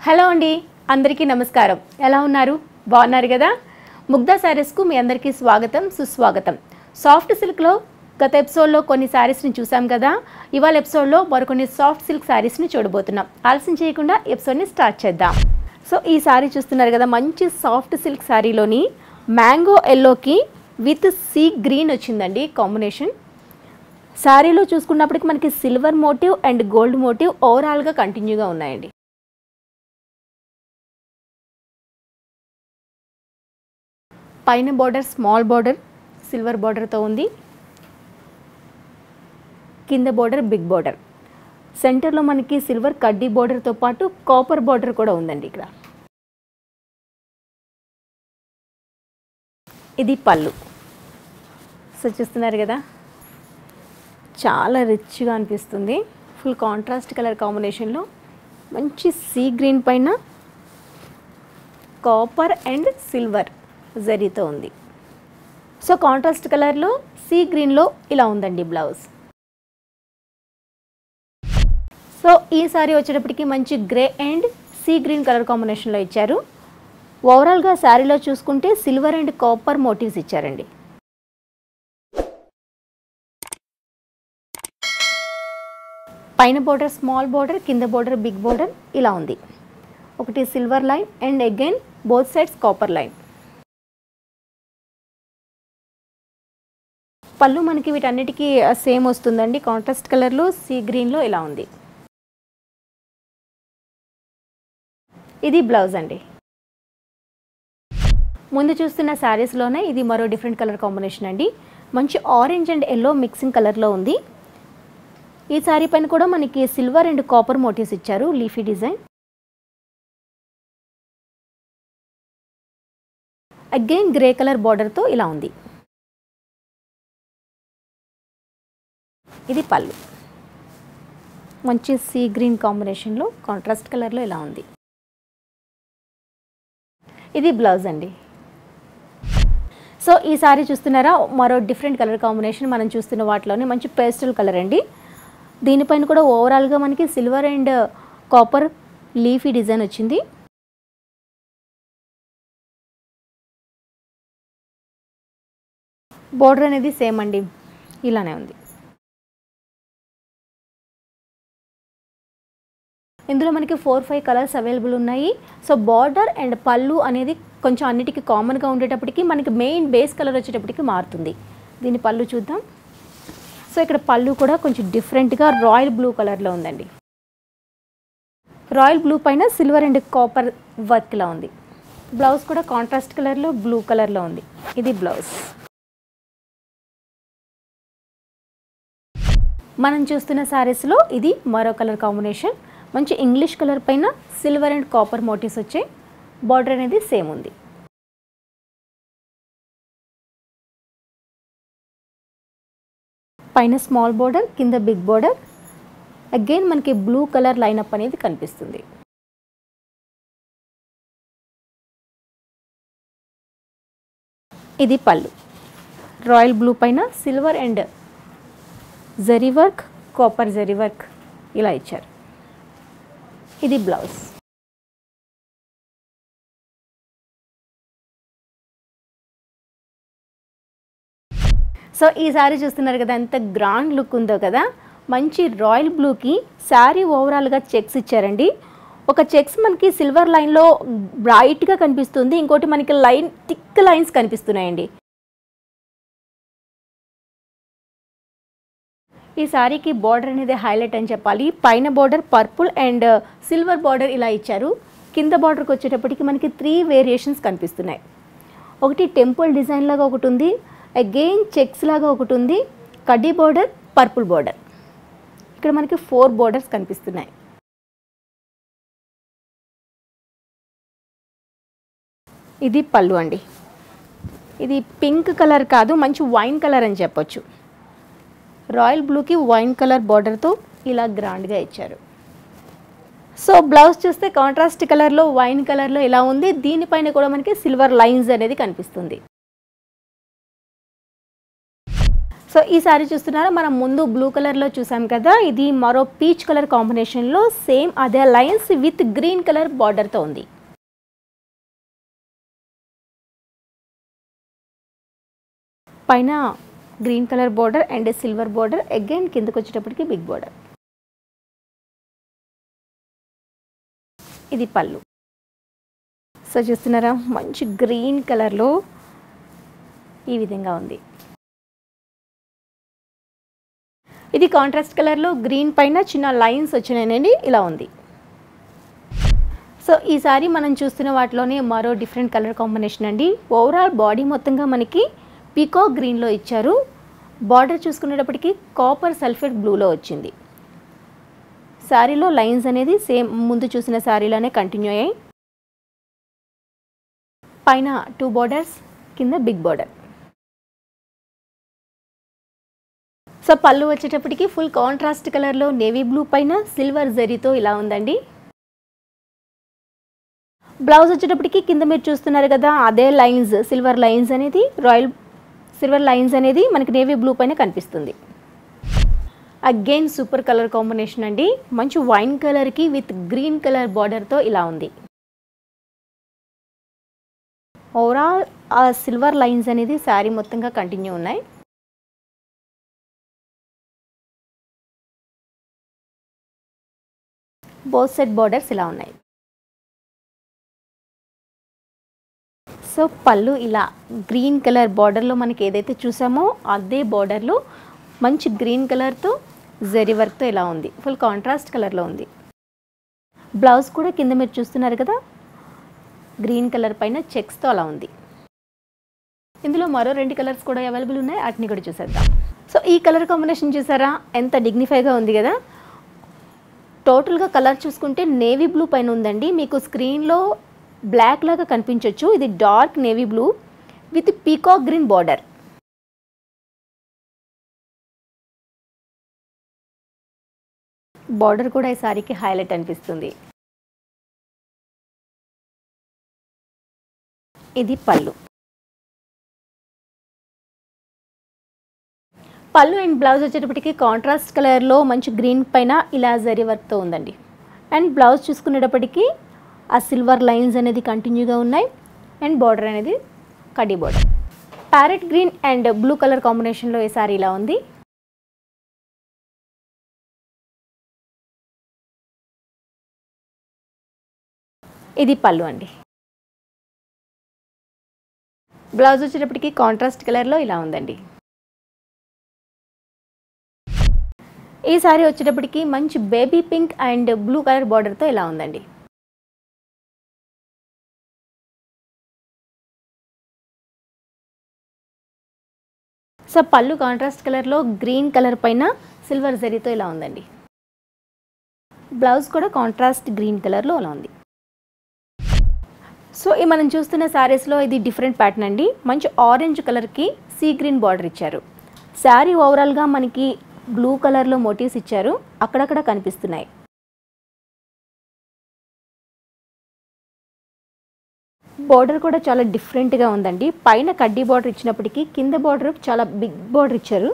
hello అండి అందరికీ నమస్కారం ఎలా ఉన్నారు బాగున్నారు కదా ముగ్ధా శారీస్కు మీ అందరికీ స్వాగతం సుస్వాగతం సాఫ్ట్ సిల్క్లో గత ఎపిసోడ్లో కొన్ని శారీస్ని చూసాం కదా ఇవాళ ఎపిసోడ్లో మరికొన్ని సాఫ్ట్ సిల్క్ శారీస్ని చూడబోతున్నాం ఆలస్యం చేయకుండా ఎపిసోడ్ని స్టార్ట్ చేద్దాం సో ఈ శారీ చూస్తున్నారు కదా మంచి సాఫ్ట్ సిల్క్ శారీలోని మ్యాంగో ఎల్లోకి విత్ సీ గ్రీన్ వచ్చిందండి కాంబినేషన్ శారీలో చూసుకున్నప్పటికి మనకి silver motive and gold motive ఓవరాల్గా కంటిన్యూగా ఉన్నాయండి పైన బార్డర్ స్మాల్ బార్డర్ సిల్వర్ బార్డర్తో ఉంది కింద బార్డర్ బిగ్ బార్డర్ సెంటర్లో మనకి సిల్వర్ కడ్డీ బార్డర్తో పాటు కాపర్ బార్డర్ కూడా ఉందండి ఇక్కడ ఇది పళ్ళు సో చూస్తున్నారు కదా చాలా రిచ్గా అనిపిస్తుంది ఫుల్ కాంట్రాస్ట్ కలర్ కాంబినేషన్లో మంచి సీ గ్రీన్ పైన కాపర్ అండ్ సిల్వర్ జరీతో ఉంది సో కాంట్రాస్ట్ కలర్లో సీ గ్రీన్లో ఇలా ఉందండి బ్లౌజ్ సో ఈ సారీ వచ్చేటప్పటికి మంచి grey and sea green colour కాంబినేషన్లో ఇచ్చారు ఓవరాల్గా శారీలో చూసుకుంటే సిల్వర్ అండ్ కాపర్ మోటివ్స్ ఇచ్చారండి పైన బోర్డర్ స్మాల్ బోర్డర్ కింద బోర్డర్ బిగ్ బోర్డర్ ఇలా ఉంది ఒకటి silver line and again both sides copper line పళ్ళు మనకి వీటన్నిటికీ సేమ్ వస్తుందండి కాంట్రాస్ట్ కలర్లో సీ గ్రీన్లో ఇలా ఉంది ఇది బ్లౌజ్ అండి ముందు చూస్తున్న శారీస్లోనే ఇది మరో డిఫరెంట్ కలర్ కాంబినేషన్ అండి మంచి ఆరెంజ్ అండ్ ఎల్లో మిక్సింగ్ కలర్లో ఉంది ఈ శారీ పైన కూడా మనకి సిల్వర్ అండ్ కాపర్ మోటివ్స్ ఇచ్చారు leafy design again grey colour బార్డర్తో ఇలా ఉంది ఇది పళ్ళు మంచి సీ గ్రీన్ కాంబినేషన్లో కాంట్రాస్ట్ కలర్లో ఇలా ఉంది ఇది బ్లౌజ్ అండి సో ఈ సారీ చూస్తున్నారా మరో డిఫరెంట్ కలర్ కాంబినేషన్ మనం చూస్తున్న వాటిలోనే మంచి పేస్టల్ కలర్ అండి దీనిపైన కూడా ఓవరాల్గా మనకి silver and copper leafy design వచ్చింది బోర్డర్ అనేది సేమ్ అండి ఇలానే ఉంది ఇందులో మనకి ఫోర్ ఫైవ్ కలర్స్ అవైలబుల్ ఉన్నాయి సో బార్డర్ అండ్ పళ్ళు అనేది కొంచెం అన్నిటికీ కామన్గా ఉండేటప్పటికి మనకి మెయిన్ బేస్ కలర్ వచ్చేటప్పటికి మారుతుంది దీని పళ్ళు చూద్దాం సో ఇక్కడ పళ్ళు కూడా కొంచెం డిఫరెంట్గా రాయల్ బ్లూ కలర్లో ఉందండి రాయల్ బ్లూ పైన సిల్వర్ అండ్ కాపర్ వర్క్లా ఉంది బ్లౌజ్ కూడా కాంట్రాస్ట్ కలర్లో బ్లూ కలర్లో ఉంది ఇది బ్లౌజ్ మనం చూస్తున్న శారీస్లో ఇది మరో కలర్ కాంబినేషన్ మంచి ఇంగ్లీష్ కలర్ పైన సిల్వర్ అండ్ కాపర్ మోటివ్స్ వచ్చాయి బార్డర్ అనేది సేమ్ ఉంది పైన స్మాల్ బోర్డర్ కింద బిగ్ బోర్డర్ అగైన్ మనకి బ్లూ కలర్ లైనప్ అనేది కనిపిస్తుంది ఇది పళ్ళు రాయల్ బ్లూ పైన silver and zari work copper zari work ఇలా ఇచ్చారు ఇది బ్లౌజ్ సో ఈ శారీ చూస్తున్నారు కదా ఎంత గ్రాండ్ లుక్ ఉందో కదా మంచి రాయల్ బ్లూకి శారీ ఓవరాల్గా చెక్స్ ఇచ్చారండి ఒక చెక్స్ మనకి సిల్వర్ లైన్లో బ్రైట్గా కనిపిస్తుంది ఇంకోటి మనకి లైన్ థిక్ లైన్స్ కనిపిస్తున్నాయండి ఈ శారీకి బార్డర్ అనేది హైలైట్ అని చెప్పాలి పైన border purple and silver border ఇలా ఇచ్చారు కింద బార్డర్కి వచ్చేటప్పటికి మనకి త్రీ వేరియేషన్స్ కనిపిస్తున్నాయి ఒకటి టెంపుల్ డిజైన్ లాగా ఒకటి ఉంది అగైన్ చెక్స్ లాగా ఒకటి ఉంది కడ్డీ బార్డర్ పర్పుల్ బార్డర్ ఇక్కడ మనకి ఫోర్ బార్డర్స్ కనిపిస్తున్నాయి ఇది పళ్ళు అండి ఇది పింక్ కలర్ కాదు మంచి వైన్ కలర్ అని చెప్పొచ్చు రాయల్ బ్లూకి వైన్ కలర్ బార్డర్తో ఇలా గ్రాండ్గా ఇచ్చారు సో బ్లౌజ్ చూస్తే కాంట్రాస్ట్ కలర్లో వైన్ కలర్లో ఇలా ఉంది దీనిపైన కూడా మనకి సిల్వర్ లైన్స్ అనేది కనిపిస్తుంది సో ఈ సారీ చూస్తున్నారా మనం ముందు బ్లూ కలర్లో చూసాం కదా ఇది మరో పీచ్ కలర్ కాంబినేషన్లో సేమ్ అదే లైన్స్ విత్ గ్రీన్ కలర్ బార్డర్తో ఉంది పైన green colour border and silver border again కిందకు వచ్చేటప్పటికి బిగ్ బార్డర్ ఇది పళ్ళు సో చూస్తున్నారా మంచి గ్రీన్ కలర్లో ఈ విధంగా ఉంది ఇది కాంట్రాస్ట్ కలర్లో గ్రీన్ పైన చిన్న లైన్స్ వచ్చినాయండి ఇలా ఉంది సో ఈసారి మనం చూస్తున్న వాటిలోనే మరో డిఫరెంట్ కలర్ కాంబినేషన్ అండి ఓవరాల్ బాడీ మొత్తంగా మనకి పీకో గ్రీన్లో ఇచ్చారు బార్డర్ చూసుకునేటప్పటికి కాపర్ సల్ఫేట్ బ్లూలో వచ్చింది శారీలో లైన్స్ అనేది సేమ్ ముందు చూసిన శారీలోనే కంటిన్యూ అయ్యాయి పైన టూ బార్డర్స్ కింద బిగ్ బార్డర్ సో పళ్ళు వచ్చేటప్పటికి ఫుల్ కాంట్రాస్ట్ కలర్లో నేవీ బ్లూ పైన సిల్వర్ జరీతో ఇలా ఉందండి బ్లౌజ్ వచ్చేటప్పటికి కింద మీరు చూస్తున్నారు కదా అదే లైన్స్ సిల్వర్ లైన్స్ అనేది రాయల్ సిల్వర్ లైన్స్ అనేది మనకి నేవీ బ్లూ పైన కనిపిస్తుంది అగైన్ సూపర్ కలర్ కాంబినేషన్ అండి మంచి వైన్ కలర్కి విత్ గ్రీన్ కలర్ బార్డర్తో ఇలా ఉంది ఓవరాల్ ఆ సిల్వర్ లైన్స్ అనేది శారీ మొత్తంగా కంటిన్యూ ఉన్నాయి బోత్ సెట్ బార్డర్స్ ఇలా ఉన్నాయి సో పళ్ళు ఇలా గ్రీన్ కలర్ బార్డర్లో మనకి ఏదైతే చూసామో అదే బార్డర్లో మంచి గ్రీన్ కలర్తో జరీ వర్క్తో ఇలా ఉంది ఫుల్ కాంట్రాస్ట్ కలర్లో ఉంది బ్లౌజ్ కూడా కింద మీరు చూస్తున్నారు కదా గ్రీన్ కలర్ పైన చెక్స్తో అలా ఉంది ఇందులో మరో రెండు కలర్స్ కూడా అవైలబుల్ ఉన్నాయి వాటిని కూడా చూసేద్దాం సో ఈ కలర్ కాంబినేషన్ చూసారా ఎంత డిగ్నిఫైగా ఉంది కదా టోటల్గా కలర్ చూసుకుంటే నేవీ బ్లూ పైన ఉందండి మీకు స్క్రీన్లో బ్లాక్ లాగా కనిపించవచ్చు ఇది dark navy blue with peacock green border border కూడా ఈ సారీకి హైలైట్ అనిపిస్తుంది ఇది పళ్ళు పళ్ళు అండ్ బ్లౌజ్ వచ్చేటప్పటికి కాంట్రాస్ట్ కలర్లో మంచి గ్రీన్ పైన ఇలా జరీ వర్క్తో ఉందండి అండ్ బ్లౌజ్ చూసుకునేటప్పటికి ఆ సిల్వర్ లైన్స్ అనేది కంటిన్యూగా ఉన్నాయి అండ్ బార్డర్ అనేది కడ్డీ border parrot green and blue colour కాంబినేషన్లో ఈ సారీ ఇలా ఉంది ఇది పళ్ళు అండి బ్లౌజ్ వచ్చేటప్పటికి కాంట్రాస్ట్ కలర్లో ఇలా ఉందండి ఈ సారీ వచ్చేటప్పటికి మంచి baby pink and blue colour బార్డర్తో ఇలా ఉందండి సో పళ్ళు కాంట్రాస్ట్ కలర్లో గ్రీన్ కలర్ పైన సిల్వర్ జరీతో ఇలా ఉందండి బ్లౌజ్ కూడా కాంట్రాస్ట్ గ్రీన్ కలర్లో అలా ఉంది సో ఈ మనం చూస్తున్న శారీస్లో ఇది డిఫరెంట్ ప్యాటర్న్ అండి మంచి ఆరెంజ్ కలర్కి సీ గ్రీన్ బార్డర్ ఇచ్చారు శారీ ఓవరాల్గా మనకి బ్లూ కలర్లో మోటివ్స్ ఇచ్చారు అక్కడక్కడ కనిపిస్తున్నాయి బార్డర్ కూడా చాలా డిఫరెంట్గా ఉందండి పైన కడ్డీ బార్డర్ ఇచ్చినప్పటికీ కింద బార్డర్ చాలా బిగ్ బార్డర్ ఇచ్చారు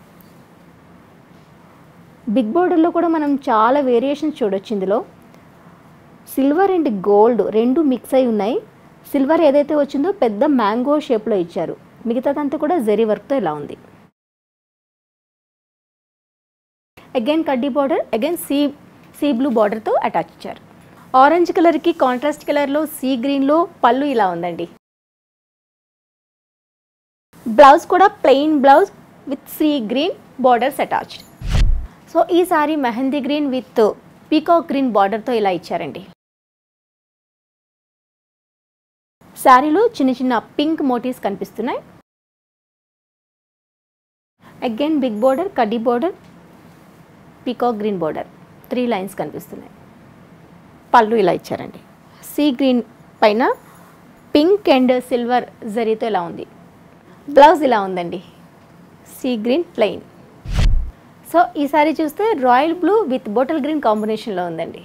బిగ్ బార్డర్లో కూడా మనం చాలా వేరియేషన్స్ చూడొచ్చు ఇందులో సిల్వర్ అండ్ గోల్డ్ రెండు మిక్స్ అయి ఉన్నాయి సిల్వర్ ఏదైతే వచ్చిందో పెద్ద మ్యాంగో షేప్లో ఇచ్చారు మిగతాదంతా కూడా జరీ వర్క్తో ఇలా ఉంది అగైన్ కడ్డీ border again sea sea blue బార్డర్తో అటాచ్ ఇచ్చారు ఆరెంజ్ కలర్కి కాంట్రాస్ట్ కలర్లో సీ గ్రీన్లో పళ్ళు ఇలా ఉందండి బ్లౌజ్ కూడా plain blouse with sea green borders attached so ఈ sari mehndi green with peacock green బార్డర్తో ఇలా ఇచ్చారండి శారీలో చిన్న చిన్న పింక్ మోటివ్స్ కనిపిస్తున్నాయి అగైన్ బిగ్ బార్డర్ కడ్డీ border peacock green border three lines కనిపిస్తున్నాయి పళ్ళు ఇలా ఇచ్చారండి సీ గ్రీన్ పైన పింక్ అండ్ సిల్వర్ జరీతో ఇలా ఉంది బ్లౌజ్ ఇలా ఉందండి సీ గ్రీన్ ప్లెయిన్ సో ఈ సారీ చూస్తే royal blue with bottle green కాంబినేషన్లో ఉందండి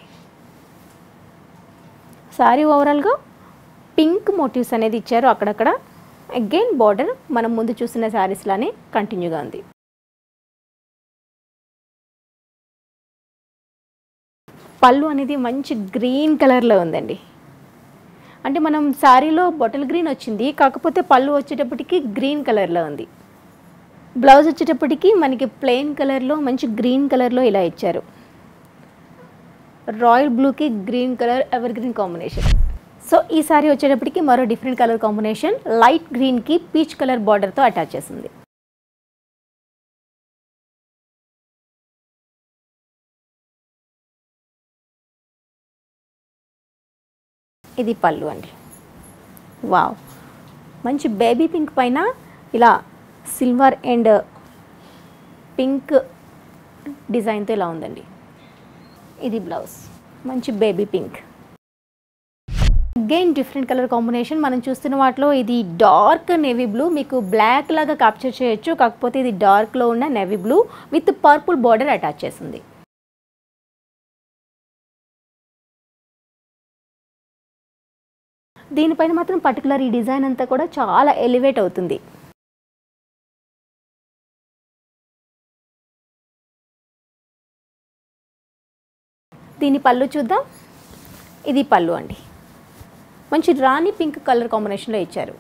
సారీ ఓవరాల్గా పింక్ మోటివ్స్ అనేది ఇచ్చారు అక్కడక్కడ అగైన్ బార్డర్ మనం ముందు చూసిన శారీస్లానే కంటిన్యూగా ఉంది పళ్ళు అనేది మంచి గ్రీన్ కలర్లో ఉందండి అంటే మనం శారీలో బొటల్ గ్రీన్ వచ్చింది కాకపోతే పళ్ళు వచ్చేటప్పటికి గ్రీన్ కలర్లో ఉంది బ్లౌజ్ వచ్చేటప్పటికి మనకి ప్లెయిన్ కలర్లో మంచి గ్రీన్ కలర్లో ఇలా ఇచ్చారు రాయల్ బ్లూకి green colour ever green combination so ఈ సారీ వచ్చేటప్పటికి మరో డిఫరెంట్ కలర్ కాంబినేషన్ లైట్ గ్రీన్కి పీచ్ కలర్ బార్డర్తో అటాచ్ చేసింది ఇది పళ్ళు అండి వావ్ మంచి బేబీ పింక్ పైన ఇలా సిల్వర్ అండ్ పింక్ డిజైన్తో ఇలా ఉందండి ఇది బ్లౌజ్ మంచి baby pink again different colour combination మనం చూస్తున్న వాటిలో ఇది డార్క్ నేవీ బ్లూ మీకు బ్లాక్ లాగా క్యాప్చర్ చేయొచ్చు కాకపోతే ఇది డార్క్లో ఉన్న navy blue with purple border attach చేసింది దీనిపైన మాత్రం పర్టికులర్ ఈ డిజైన్ అంతా కూడా చాలా ఎలివేట్ అవుతుంది దీని పళ్ళు చూద్దాం ఇది పళ్ళు అండి మంచి రాణి పింక్ కలర్ కాంబినేషన్లో ఇచ్చారు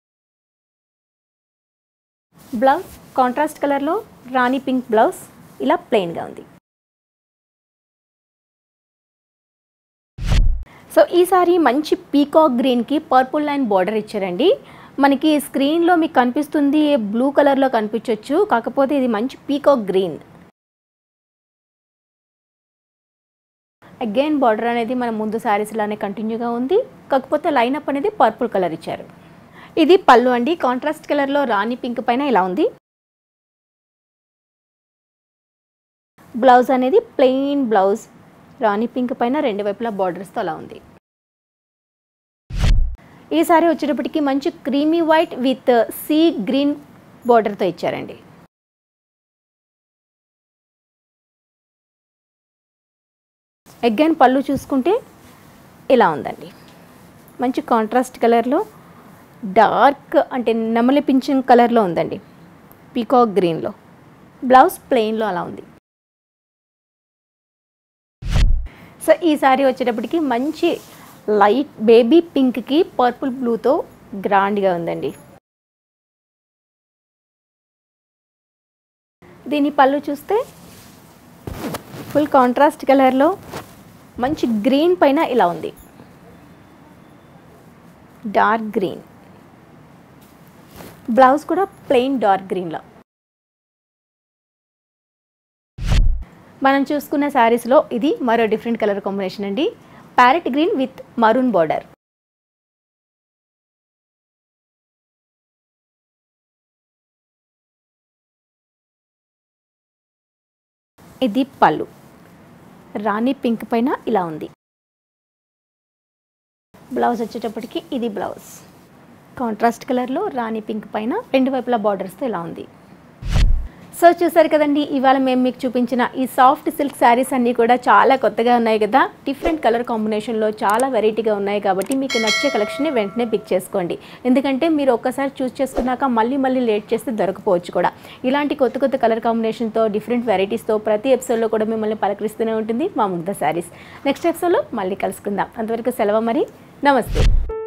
బ్లౌజ్ కాంట్రాస్ట్ కలర్లో రాణి పింక్ బ్లౌజ్ ఇలా ప్లెయిన్గా ఉంది సో ఈ సారీ మంచి పీకాక్ గ్రీన్కి పర్పుల్ లైన్ బార్డర్ ఇచ్చారండి మనకి స్క్రీన్లో మీకు కనిపిస్తుంది బ్లూ కలర్లో కనిపించవచ్చు కాకపోతే ఇది మంచి పీకాక్ గ్రీన్ అగైన్ బార్డర్ అనేది మన ముందు శారీస్ లానే కంటిన్యూగా ఉంది కాకపోతే లైనప్ అనేది పర్పుల్ కలర్ ఇచ్చారు ఇది పళ్ళు అండి కాంట్రాస్ట్ కలర్లో రాణి పింక్ పైన ఇలా ఉంది బ్లౌజ్ అనేది ప్లెయిన్ బ్లౌజ్ రాణి పింక్ పైన రెండు వైపులా బార్డర్స్తో అలా ఉంది ఈ సారీ వచ్చేటప్పటికి మంచి creamy white with sea green బార్డర్తో ఇచ్చారండి అగైన్ పళ్ళు చూసుకుంటే ఇలా ఉందండి మంచి కాంట్రాస్ట్ కలర్లో డార్క్ అంటే నెమలి పింఛన్ కలర్లో ఉందండి పీకాక్ గ్రీన్లో బ్లౌజ్ ప్లెయిన్లో అలా ఉంది సో ఈ సారీ వచ్చేటప్పటికి మంచి లైట్ బేబీ పింక్కి పర్పుల్ బ్లూతో గ్రాండ్గా ఉందండి దీని పళ్ళు చూస్తే ఫుల్ కాంట్రాస్ట్ కలర్లో మంచి గ్రీన్ పైన ఇలా ఉంది డార్క్ గ్రీన్ బ్లౌజ్ కూడా ప్లెయిన్ డార్క్ గ్రీన్లో మనం చూసుకున్న శారీస్లో ఇది మరో డిఫరెంట్ కలర్ కాంబినేషన్ అండి parrot green with maroon border ఇది పళ్ళు రాణి పింక్ పైన ఇలా ఉంది బ్లౌజ్ వచ్చేటప్పటికి ఇది బ్లౌజ్ కాంట్రాస్ట్ కలర్లో రాణి పింక్ పైన రెండు వైపులా బార్డర్స్తో ఇలా ఉంది సో చూసారు కదండి ఇవాళ మేము మీకు చూపించిన ఈ సాఫ్ట్ సిల్క్ శారీస్ అన్నీ కూడా చాలా కొత్తగా ఉన్నాయి కదా డిఫరెంట్ కలర్ కాంబినేషన్లో చాలా వెరైటీగా ఉన్నాయి కాబట్టి మీకు నచ్చే కలెక్షన్ని వెంటనే పిక్ చేసుకోండి ఎందుకంటే మీరు ఒక్కసారి చూస్ చేసుకున్నాక మళ్ళీ మళ్ళీ లేట్ చేస్తే దొరకపోవచ్చు కూడా ఇలాంటి కొత్త కొత్త కలర్ కాంబినేషన్తో డిఫరెంట్ వెరైటీస్తో ప్రతి ఎపిసోడ్లో కూడా మిమ్మల్ని పలకరిస్తూనే ఉంటుంది మా ముగ్ధ శారీస్ నెక్స్ట్ ఎపిసోడ్లో మళ్ళీ కలుసుకుందాం అంతవరకు సెలవు మరి నమస్తే